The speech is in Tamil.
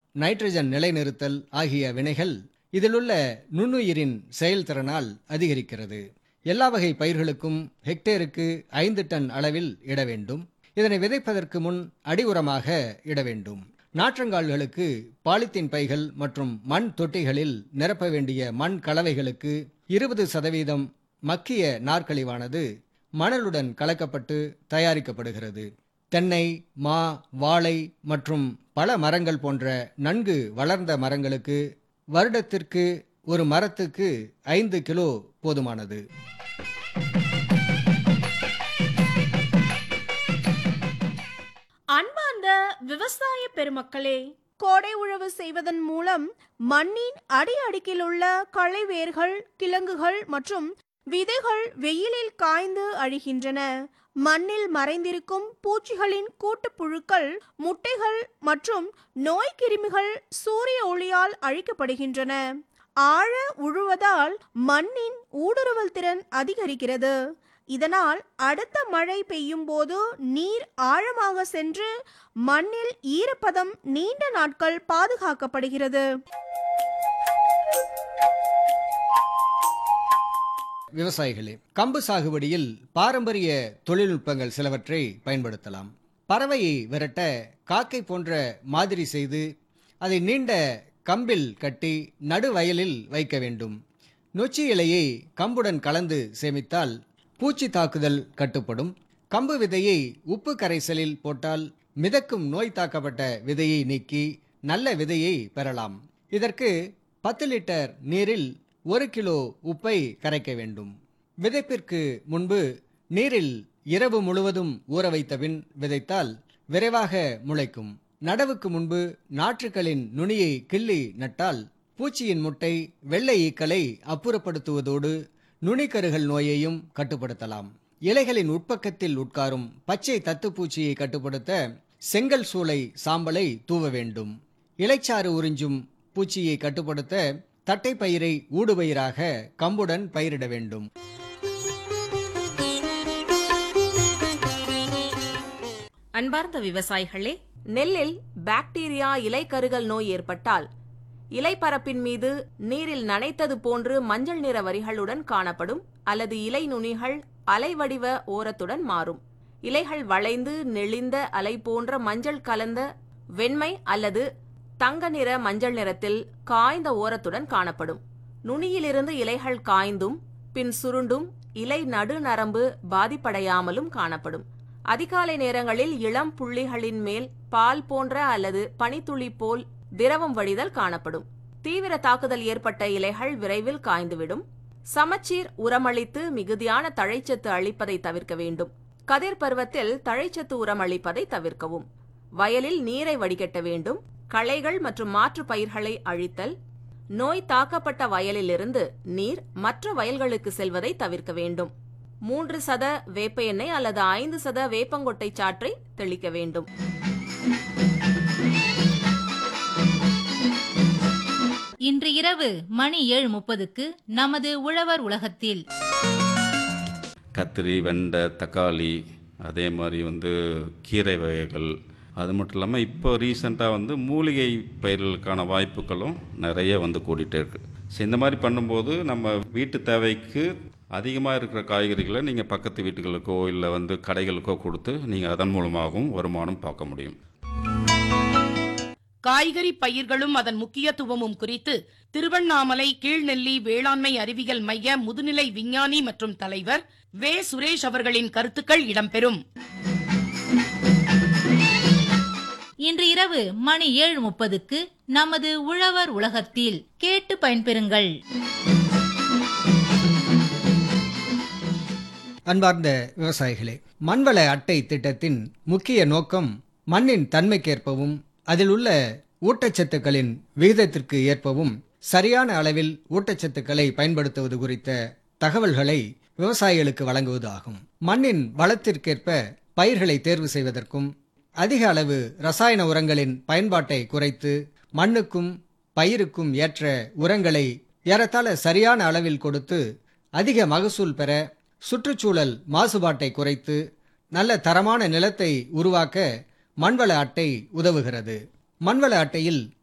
நைட்ரஜன் நிலைநிறுத்தல் ஆகிய வினைகள் இதிலுள்ள நுண்ணுயிரின் செயல்திறனால் அதிகரிக்கிறது எல்லா வகை பயிர்களுக்கும் ஹெக்டேருக்கு ஐந்து டன் அளவில் இட வேண்டும் இதனை விதைப்பதற்கு முன் அடி உரமாக இட வேண்டும் நாற்றங்கால்களுக்கு பாலித்தீன் பைகள் மற்றும் மண் தொட்டிகளில் நிரப்ப வேண்டிய மண் கலவைகளுக்கு இருபது சதவீதம் மக்கிய நாற்கழிவானது மணலுடன் கலக்கப்பட்டு தயாரிக்கப்படுகிறது தென்னை மா வாழை மற்றும் பல மரங்கள் போன்ற நன்கு வளர்ந்த மரங்களுக்கு வருடத்திற்கு ஒரு மரத்துக்கு ஐந்து கிலோ போதுமானது அன்பார்ந்த விவசாய பெருமக்களே கோடை உழவு செய்வதன் மூலம் மண்ணின் அடி அடுக்கில் உள்ள களை வேர்கள் கிழங்குகள் மற்றும் விதைகள் வெயிலில் காய்ந்து அழிகின்றன மண்ணில் மறைந்திருக்கும் பூச்சிகளின் கூட்டுப்புழுக்கள் முட்டைகள் மற்றும் நோய் கிருமிகள் சூரிய ஒளியால் அழிக்கப்படுகின்றன ஆழ உழுவதால் மண்ணின் ஊடுருவல் திறன் அதிகரிக்கிறது இதனால் அடுத்த மழை பெய்யும் போது நீர் ஆழமாக சென்று மண்ணில் ஈரப்பதம் நீண்ட நாட்கள் பாதுகாக்கப்படுகிறது விவசாயிகளே கம்பு சாகுபடியில் பாரம்பரிய தொழில்நுட்பங்கள் சிலவற்றை பயன்படுத்தலாம் பறவையை விரட்ட காக்கை போன்ற மாதிரி செய்து அதை நீண்ட கம்பில் கட்டி நடுவயலில் வைக்க வேண்டும் நொச்சி இலையை கம்புடன் கலந்து சேமித்தால் பூச்சி தாக்குதல் கட்டுப்படும் கம்பு விதையை உப்பு கரைசலில் போட்டால் மிதக்கும் நோய் தாக்கப்பட்ட விதையை நீக்கி நல்ல விதையை பெறலாம் இதற்கு பத்து லிட்டர் நீரில் ஒரு கிலோ உப்பை கரைக்க வேண்டும் விதைப்பிற்கு முன்பு நீரில் இரவு முழுவதும் ஊற வைத்த பின் விதைத்தால் விரைவாக முளைக்கும் நடவுக்கு முன்பு நாற்றுக்களின் நுனியை கிள்ளி நட்டால் பூச்சியின் முட்டை வெள்ளை ஈக்களை அப்புறப்படுத்துவதோடு நுனிக்கருகள் நோயையும் கட்டுப்படுத்தலாம் இலைகளின் உட்பக்கத்தில் உட்காரும் பச்சை தத்துப்பூச்சியை கட்டுப்படுத்த செங்கல் சூளை சாம்பலை தூவ வேண்டும் இலைச்சாறு உறிஞ்சும் பூச்சியை கட்டுப்படுத்த தட்டைப்பயிரை ஊடுபயிராக கம்புடன் பயிரிட வேண்டும் அன்பார்ந்த விவசாயிகளே நெல்லில் பாக்டீரியா இலைக்கருகல் நோய் ஏற்பட்டால் இலைப்பரப்பின் மீது நீரில் நனைத்தது போன்று மஞ்சள் நிற வரிகளுடன் காணப்படும் அல்லது இலை நுனிகள் அலைவடிவ ஓரத்துடன் மாறும் இலைகள் வளைந்து நெளிந்த அலை போன்ற மஞ்சள் கலந்த வெண்மை அல்லது தங்க நிற மஞ்சள் நிறத்தில் காய்ந்த ஓரத்துடன் காணப்படும் நுனியிலிருந்து இலைகள் காய்ந்தும் பின் சுருண்டும் இலை நடுநரம்பு பாதிப்படையாமலும் காணப்படும் அதிகாலை நேரங்களில் இளம் புள்ளிகளின் மேல் பால் போன்ற அல்லது பனித்துளி போல் திரவம் வடிதல் காணப்படும் தீவிர தாக்குதல் ஏற்பட்ட இலைகள் விரைவில் காய்ந்துவிடும் சமச்சீர் உரமளித்து மிகுதியான தழைச்சத்து அளிப்பதை தவிர்க்க வேண்டும் கதிர் பருவத்தில் தழைச்சத்து உரம் அளிப்பதை தவிர்க்கவும் வயலில் நீரை வடிகட்ட வேண்டும் களைகள் மற்றும் மாற்று பயிர்களை அழித்தல் நோய் தாக்கப்பட்ட வயலிலிருந்து நீர் மற்ற வயல்களுக்கு செல்வதை தவிர்க்க வேண்டும் மூன்று சத வேப்ப எண்ணெய் அல்லது ஐந்து சத வேப்பங்கொட்டை சாற்றை தெளிக்க வேண்டும் இன்று இரவு மணி ஏழு முப்பதுக்கு நமது உழவர் உலகத்தில் கத்திரி வெண்டை தக்காளி அதே மாதிரி வந்து கீரை வகைகள் அது மட்டும் இல்லாமல் இப்போ ரீசெண்டாக வந்து மூலிகை பயிர்களுக்கான வாய்ப்புகளும் நிறைய வந்து கூடிட்டே இருக்கு ஸோ இந்த மாதிரி பண்ணும்போது நம்ம வீட்டு தேவைக்கு அதிகமாக இருக்கிற காய்கறிகளை நீங்கள் பக்கத்து வீட்டுகளுக்கோ இல்லை வந்து கடைகளுக்கோ கொடுத்து நீங்கள் அதன் மூலமாகவும் வருமானம் பார்க்க முடியும் காய்கறி பயிர்களும் அதன் முக்கியத்துவமும் குறித்து திருவண்ணாமலை கீழ்நெல்லி வேளாண்மை அறிவியல் மைய முதுநிலை விஞ்ஞானி மற்றும் தலைவர் வே சுரேஷ் அவர்களின் கருத்துக்கள் இடம்பெறும் இன்று இரவு மணி ஏழு முப்பதுக்கு நமது உழவர் உலகத்தில் கேட்டு பயன்பெறுங்கள் அன்பார்ந்த விவசாயிகளே மண்வள அட்டை திட்டத்தின் முக்கிய நோக்கம் மண்ணின் தன்மைக்கேற்பவும் அதில் உள்ள ஊட்டச்சத்துக்களின் விகிதத்திற்கு ஏற்பவும் சரியான அளவில் ஊட்டச்சத்துக்களை பயன்படுத்துவது குறித்த தகவல்களை விவசாயிகளுக்கு வழங்குவது ஆகும் மண்ணின் வளத்திற்கேற்ப பயிர்களை தேர்வு செய்வதற்கும் அதிக அளவு ரசாயன உரங்களின் பயன்பாட்டை குறைத்து மண்ணுக்கும் பயிருக்கும் ஏற்ற உரங்களை ஏறத்தாழ சரியான அளவில் கொடுத்து அதிக மகசூல் பெற சுற்றுச்சூழல் மாசுபாட்டை குறைத்து நல்ல தரமான நிலத்தை உருவாக்க மண்வள அட்டை உதவுகிறது மண்வள அட்டையில்